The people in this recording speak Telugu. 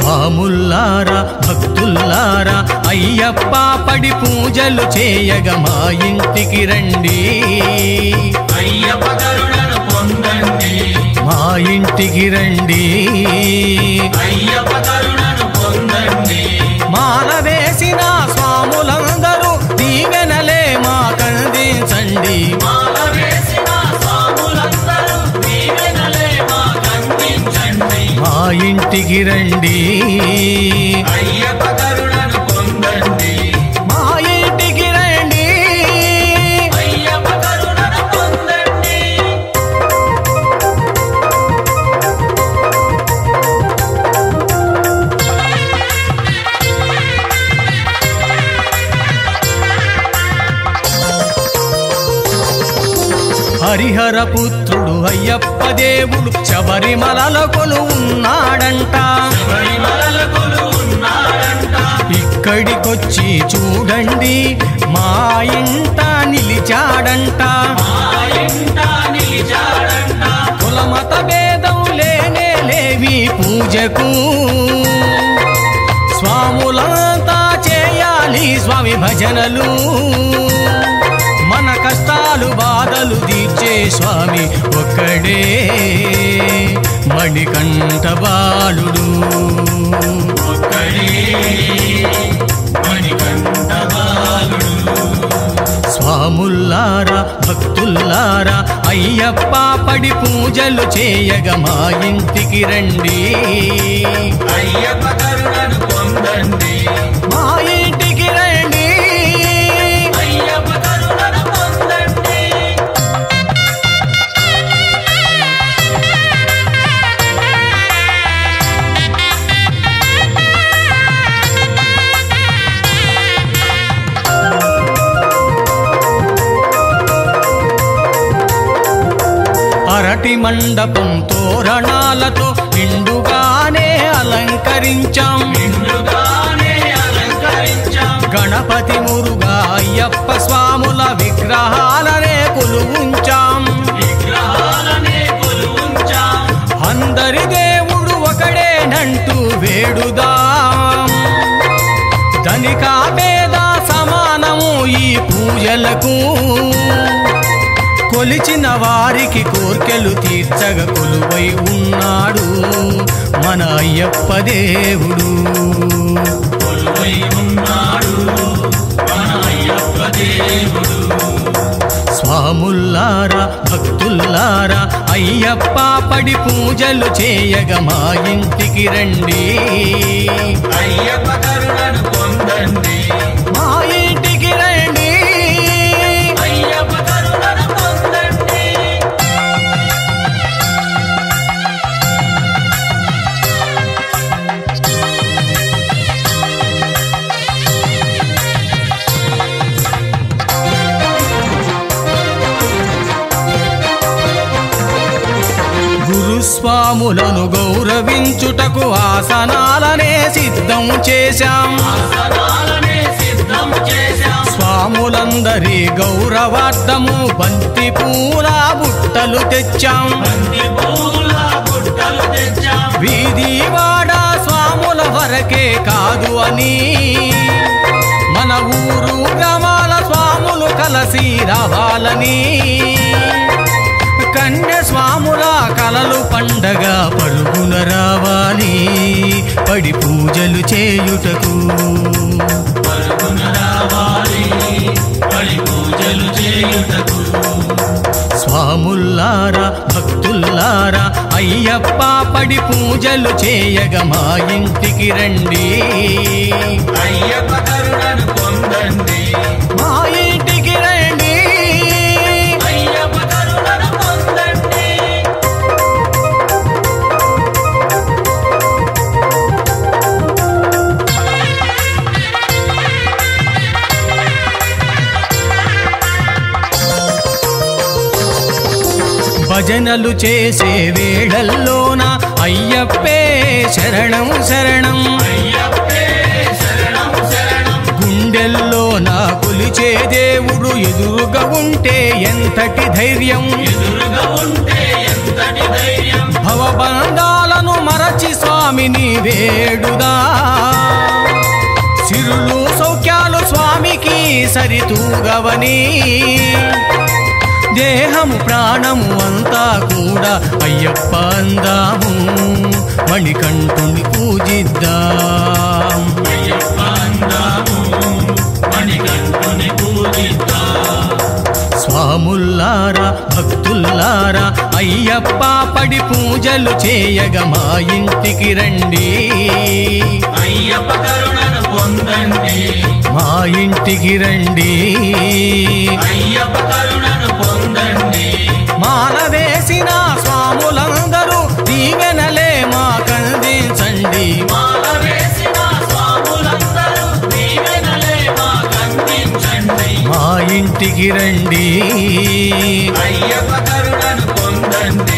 స్వాముల్లారా భక్తుల్లారా అయ్యప్ప పడి పూజలు చేయగ మా ఇంటికి రండి అయ్యప్ప కరుణను పొందండి మా ఇంటికి రండి అయ్యప్ప కరుణను పొందండి మాల వేసిన స్వాములందరూ దీవెనలే మా కందించండి మాల వేసిన స్వాములందరూ దీవెనలే మాకందించండి మా ఇంటికి రండి అయ్యప్ప కరుణను పొందండి మా ఇంటికి రండి అయ్యప్ప కరుణను పొందండి హరిహర పుత్రుడు అయ్యప్ప దేవుడు శబరిమలలో కొలు ఉన్నాడంట శబరిమల కొలువున్నాడంట ఇక్కడికొచ్చి చూడండి మా ఇంట నిలిచాడంట మా ఇంట నిలిచాడంట కులమత భేదం లేనే లేవి పూజకు స్వాములంతా చేయాలి స్వామి భజనలు మన కష్టాలు బాధలు తీర్చే స్వామి ఒక్కడే మణికంఠ బాలుడు ఒక్కడే మణికంఠ బాలుడు స్వాముల్లారా భక్తుల్లారా అయ్యప్ప పడి పూజలు చేయగ మా ఇంటికి రండి అయ్యప్ప కరుణను పొందండి మా ఇంటికి రండి అయ్యప్ప కరుణను పొందండి అరటి మండపం తోరణాలతో నిండుగానే అలంకరించాం నిండుగానే అలంకరించాం గణపతి మురుగా అయ్యప్ప స్వాముల విగ్రహాలనే కొలువుంచాం విగ్రహాలనే కొలువుంచాం అందరి దేవుడు ఒకడేనంటూ వేడుదాం ధనిక పేద సమానము ఈ పూజలకు కొలిచిన వారికి కోర్కెలు తీర్చగ కొలువై ఉన్నాడు మన అయ్యప్ప దేవుడు కొలువై ఉన్నాడు మన అయ్యప్ప దేవుడు స్వాముల్లారా భక్తుల్లారా అయ్యప్ప పడి పూజలు చేయగ మా ఇంటికి రండి అయ్యప్ప కరుణను పొందండి మా ఇంటికి రండి అయ్యప్ప కరుణను పొందండి గురుస్వాములను గౌరవించుటకు ఆసనాలనే సిద్ధం చేశాం ఆసనాలనే సిద్ధం చేశాం స్వాములందరి గౌరవార్థము బంతి పూల బుట్టలు తెచ్చాం బంతి పూల బుట్టలు తెచ్చాం వీధి వాడ స్వాముల వరకే కాదు అని మన ఊరు గ్రామాల స్వాములు కలసి రావాలని కన్య స్వాముల కలలు పండగ పరుగున రావాలి పడి పూజలు చేయుటకు పరుగున రావాలి బలి పూజలు చేయుటకు స్వాముల్లారా భక్తుల్లారా అయ్యప్ప పడి పూజలు చేయగ మా ఇంటికి రండి అయ్యప్ప కరుణను పొందండి మా ఇంటికి రండి అయ్యప్ప కరుణను పొందండి భజనలు చేసే వేళల్లోన అయ్యప్పే శరణం శరణం అయ్యప్పే శరణం శరణం గుండెల్లో నా కొలిచే దేవుడు ఎదురుగా ఉంటే ఎంతటి ధైర్యం ఎదురుగా ఉంటే ఎంతటి ధైర్యం భవబంధాలను మర తలచి స్వామిని వేడుదా సిరులు సౌఖ్యాలు స్వామికి సరితూగవని దేహము ప్రాణము అంతా కూడా అయ్యప్ప అందాము మణికంఠుని పూజిద్దాం అయ్యప్ప అందాము మణికంఠుని పూజిద్దా స్వాముల్లారా భక్తుల్లారా అయ్యప్ప పడి పూజలు చేయగ మా ఇంటికి రండి అయ్యప్ప కరుణను పొందండి మా ఇంటికి రండి అయ్యప్ప కరుణను పొందండి మాల వేసిన స్వాములందరూ దీవెనలే మాకందించండి మాల వేసిన స్వాములందరూ దీవెనలే మాకందించండి మా ఇంటికి రండి అయ్యప్ప కరుణను పొందండి